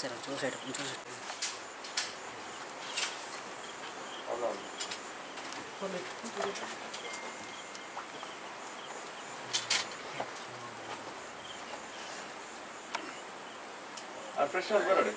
sir ಒಂಚೂರು side ಒಂಚೂರು side fresh ಆಗಿ ಬರೋಡಿ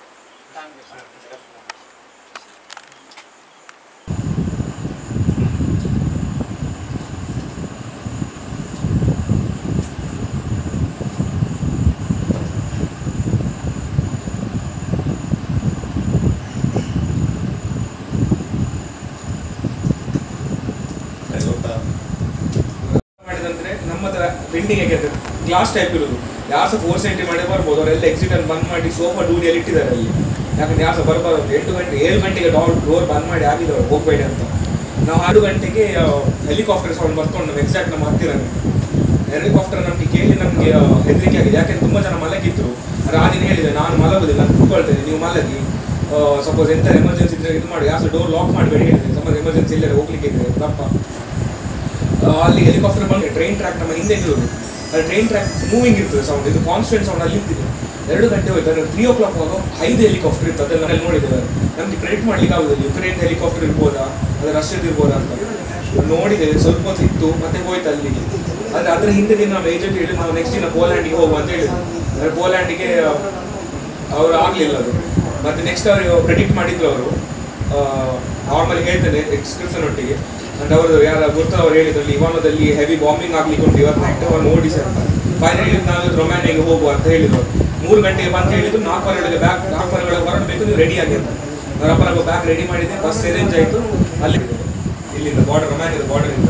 ಮಾಡಿದಂದ್ರೆ ನಮ್ಮ ಹತ್ರ ಬೆಂಡಿಂಗ್ ಯಾಕೆ ಗ್ಲಾಸ್ ಟೈಪ್ ಇರೋದು ಯಾರು ಸಹ ಫೋರ್ ಸೆಂಟಿ ಮಾಡಿ ಬರ್ಬೋದು ಅವರೆಲ್ಲ ಎಕ್ಸಿಟ್ ಅಲ್ಲಿ ಬಂದ್ ಮಾಡಿ ಸೋಫಾ ಡೂಡಿಯಲ್ಲಿ ಇಟ್ಟಿದ್ದಾರೆ ಅಲ್ಲಿ ಯಾಕಂದ್ರೆ ಯಾರು ಸಹ ಬರ್ಬಾರ್ದು ಎಂಟು ಗಂಟೆ ಏಳು ಗಂಟೆಗೆ ಡೋರ್ ಡೋರ್ ಬಂದ್ ಮಾಡಿ ಆಗಿದ್ದವ್ರು ಹೋಗ್ಬೇಡಿ ಅಂತ ನಾವು ಆರು ಗಂಟೆಗೆ ಹೆಲಿಕಾಪ್ಟರ್ ಸೌಂಡ್ ಬರ್ಕೊಂಡು ನಾವು ಎಕ್ಸಾಕ್ಟ್ ನಮ್ಮ ಹತ್ತಿರನೇ ಹೆಲಿಕಾಪ್ಟರ್ ನಮಗೆ ಕೇಳಿ ನಮಗೆ ಹೆದರಿಕೆ ಆಗಿದೆ ಯಾಕೆಂದ್ರೆ ತುಂಬ ಜನ ಮಲಗಿದ್ರು ರಾಜಿನ ಹೇಳಿದೆ ನಾನು ಮಲಗುದಿಲ್ಲ ನಾನು ಕೂತ್ಕೊಳ್ತೇನೆ ನೀವು ಮಲಗಿ ಸಪೋಸ್ ಎಂತ ಎಮರ್ಜೆನ್ಸಿ ಇದ್ರೆ ಇದು ಮಾಡಿ ಯಾರು ಡೋರ್ ಲಾಕ್ ಮಾಡಬೇಡಿ ಹೇಳಿದೆ ಸಪೋಸ್ ಎಮರ್ಜೆನ್ಸಿ ಇಲ್ಲೇ ಹೋಗ್ಲಿಕ್ಕೆ ಇದ್ರೆ ತಪ್ಪ ಆ, ಅಲ್ಲಿ ಹೆಲಿಕಾಪ್ಟರ್ ಬಂದ್ರೆ ಟ್ರೈನ್ ಟ್ರ್ಯಾಕ್ ನಮ್ಮ ಹಿಂದೆ ಇರೋದು ಅಲ್ಲಿ ಟ್ರೈನ್ ಟ್ರ್ಯಾಕ್ ಮೂವಿಂಗ್ ಇರ್ತದೆ ಸೌಂಡ್ ಇದು ಕಾನ್ಸ್ಟೆಂಟ್ ಸೌಂಡ್ ಅಲ್ಲಿ ಇರ್ತಿದೆ ಎರಡು ಗಂಟೆ ಹೋಯ್ತು ಅಂದ್ರೆ ತ್ರೀ ಓ ಕ್ಲಾಕ್ ಆಗ ಐದು ಹೆಲಿಕಾಪ್ಟರ್ ಇತ್ತು ಅದನ್ನ ಅಲ್ಲಿ ನೋಡಿದ್ದೇವೆ ನಮ್ಗೆ ಕ್ರೆಡಿಟ್ ಮಾಡ್ಲಿಕ್ಕೆ ಆಗುದಿಲ್ಲ ಯುಕ್ರೇನ್ ಹೆಲಿಕಾಪ್ಟರ್ ಇರ್ಬೋದಾ ಅದು ರಷ್ಯಾದ ಇರ್ಬೋದಾ ಅಂತ ನೋಡಿದ್ದೇವೆ ಸ್ವಲ್ಪ ಹೊತ್ತು ಇತ್ತು ಮತ್ತೆ ಹೋಯ್ತು ಅಲ್ಲಿಗೆ ಆದ್ರೆ ಅದ್ರ ಹಿಂದೆ ದಿನ ನಾವು ಏಜೆಂಟ್ ಹೇಳಿ ನಾವು ನೆಕ್ಸ್ಟ್ ದಿನ ಪೋಲ್ಯಾಂಡಿಗೆ ಹೋಗುವ ಅಂತ ಹೇಳಿದ್ರು ಅಂದ್ರೆ ಪೋಲ್ಯಾಂಡಿಗೆ ಅವರು ಆಗ್ಲಿಲ್ಲ ಅದು ಮತ್ತೆ ನೆಕ್ಸ್ಟ್ ಅವರು ಪ್ರೆಡಿಕ್ಟ್ ಮಾಡಿದ್ರು ಅವರು ನಾರ್ಮಲಿ ಹೇಳ್ತೇನೆ ಎಕ್ಸ್ಕ್ರಿಪ್ಷನ್ ಒಟ್ಟಿಗೆ ಅಂದ್ರೆ ಅವರು ಯಾರ ಗುರ್ತವ್ರು ಹೇಳಿದ್ರಲ್ಲಿ ಇವಾನದಲ್ಲಿ ಹೆವಿ ಬಾಂಬಿಂಗ್ ಆಗ್ಲಿಕ್ಕೆ ಉಂಟು ಇವತ್ತು ನೈಟ್ ಅವ್ರು ಓಡಿಸಿ ಅಂತ ಫೈನಲಿ ನಾವು ರೊಮ್ಯಾನಿಗೆ ಹೋಗುವ ಅಂತ ಹೇಳಿದ್ರು ಮೂರು ಗಂಟೆಗೆ ಬಂದು ಹೇಳಿದ್ರು ನಾಲ್ಕುವರೆಗೆ ಬ್ಯಾಗ್ ನಾಲ್ಕುವರೆಗೆ ಹೊರಡಬೇಕು ನೀವು ರೆಡಿ ಆಗಿ ಅಂತ ಅವರಪ್ಪನ ಬ್ಯಾಗ್ ರೆಡಿ ಮಾಡಿದ್ದೆ ಬಸ್ ಅರೇಂಜ್ ಆಯಿತು ಅಲ್ಲಿ ಇಲ್ಲಿಂದ ಬಾರ್ಡರ್ ರೊಮ್ಯಾನಿಯದ ಬಾರ್ಡರಿಂದ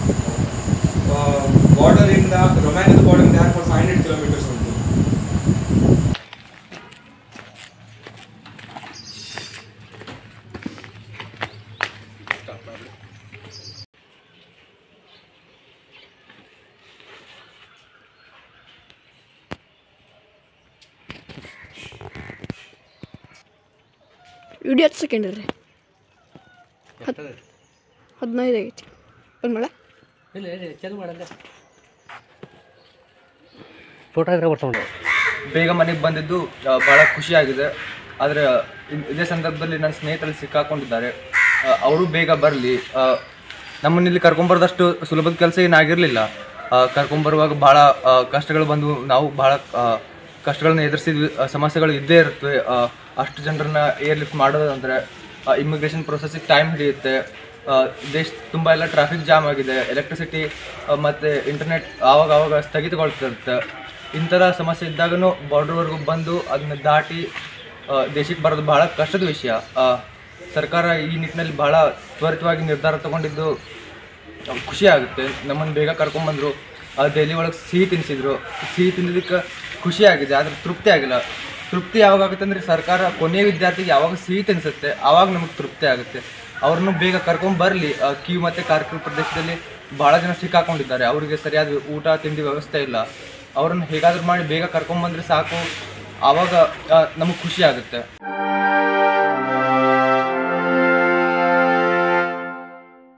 ಬಾರ್ಡರಿಂದ ರೊಮ್ಯಾನಿಯದ ಬಾರ್ಡರಿಂದ ಏರ್ಪೋರ್ಟ್ ಫೈವ್ ಹಂಡ್ರೆಡ್ ಕಿಲೋಮೀಟರ್ಸ್ ಉಂಟು ವಿಡಿಯೋ ಹತ್ತು ಸೆಕೆಂಡ್ ರೀ ಹದಿನೈದು ಆಗೈತಿ ಒಂದು ಮಾಡ ಇಲ್ಲ ಇಲ್ಲ ಚೆಲ್ ಮಾಡಲ್ಲ ಫೋಟೋಗ್ರಾಫರ್ ಸೌಂಡ್ ಬೇಗ ಮನೆಗೆ ಬಂದಿದ್ದು ಆ, ಬಹಳ ಖುಷಿಯಾಗಿದೆ ಆದರೆ ಇನ್- ಇದೇ ಸಂದರ್ಭದಲ್ಲಿ ನನ್ನ ಸ್ನೇಹಿತರು ಸಿಕ್ಕಾಕೊಂಡಿದ್ದಾರೆ ಅವರು ಬೇಗ ಬರಲಿ ನಮ್ಮನ್ನ ಇಲ್ಲಿ ಕರ್ಕೊಂಬರೋದಷ್ಟು ಸುಲಭದ ಕೆಲಸ ಏನಾಗಿರಲಿಲ್ಲ ಕರ್ಕೊಂಬರುವಾಗ ಭಾಳ ಆ, ಕಷ್ಟಗಳು ಬಂದು ನಾವು ಭಾಳ ಆ, ಕಷ್ಟಗಳನ್ನ ಎದುರಿಸಿದ್ವಿ ಆ, ಸಮಸ್ಯೆಗಳು ಇದ್ದೇ ಇರ್ತವೆ ಆ, ಅಷ್ಟು ಜನರನ್ನ ಏರ್ಲಿಫ್ಟ್ ಮಾಡೋದು ಅಂದರೆ ಇಮಿಗ್ರೇಷನ್ ಪ್ರೊಸೆಸ್ಸಿಗೆ ಟೈಮ್ ಹಿಡಿಯುತ್ತೆ ಆ, ದೇಶ ತುಂಬ ಎಲ್ಲ ಟ್ರಾಫಿಕ್ ಜಾಮ್ ಆಗಿದೆ ಎಲೆಕ್ಟ್ರಿಸಿಟಿ ಮತ್ತು ಇಂಟರ್ನೆಟ್ ಆವಾಗ ಆವಾಗ ಸ್ಥಗಿತಗೊಳ್ತಿರುತ್ತೆ ಇಂಥರ ಸಮಸ್ಯೆ ಇದ್ದಾಗನೂ ಬಾರ್ಡ್ರ್ವರೆಗೂ ಬಂದು ಅದನ್ನ ದಾಟಿ ಆ, ದೇಶಕ್ಕೆ ಬರೋದು ಬಹಳ ಕಷ್ಟದ ವಿಷಯ ಆ, ಸರ್ಕಾರ ಈ ನಿಟ್ಟಿನಲ್ಲಿ ಬಹಳ ತ್ವರಿತವಾಗಿ ನಿರ್ಧಾರ ತಗೊಂಡಿದ್ದು ಖುಷಿ ಆಗುತ್ತೆ ನಮ್ಮನ್ನು ಬೇಗ ಕರ್ಕೊಂಬಂದರು ದೆಹಲಿ ಒಳಗೆ ಸಿಹಿ ತಿನ್ನಿಸಿದ್ರು ಸಿಹಿ ತಿನ್ನೋದಕ್ಕೆ ಖುಷಿ ಆಗಿದೆ ಆದರೆ ತೃಪ್ತಿ ಆಗಿಲ್ಲ ತೃಪ್ತಿ ಯಾವಾಗ ಆಗುತ್ತೆ ಅಂದರೆ ಸರ್ಕಾರ ಕೊನೆಯ ವಿದ್ಯಾರ್ಥಿಗೆ ಯಾವಾಗ ಸಿಹಿ ತಿನ್ನಿಸುತ್ತೆ ಆವಾಗ ನಮಗೆ ತೃಪ್ತಿ ಆಗುತ್ತೆ ಅವ್ರನ್ನು ಬೇಗ ಕರ್ಕೊಂಡು ಬರಲಿ ಕ್ಯೂ ಮತ್ತು ಕಾರ್ಯಕ್ರಮ ಪ್ರದೇಶದಲ್ಲಿ ಭಾಳ ಜನ ಸಿಕ್ಕಾಕೊಂಡಿದ್ದಾರೆ ಅವರಿಗೆ ಸರಿಯಾದ ಊಟ ತಿಂಡಿ ವ್ಯವಸ್ಥೆ ಇಲ್ಲ ಅವರನ್ನು ಹೇಗಾದರೂ ಮಾಡಿ ಬೇಗ ಕರ್ಕೊಂಬಂದ್ರೆ ಸಾಕು ಆವಾಗ ನಮಗೆ ಖುಷಿ ಆಗುತ್ತೆ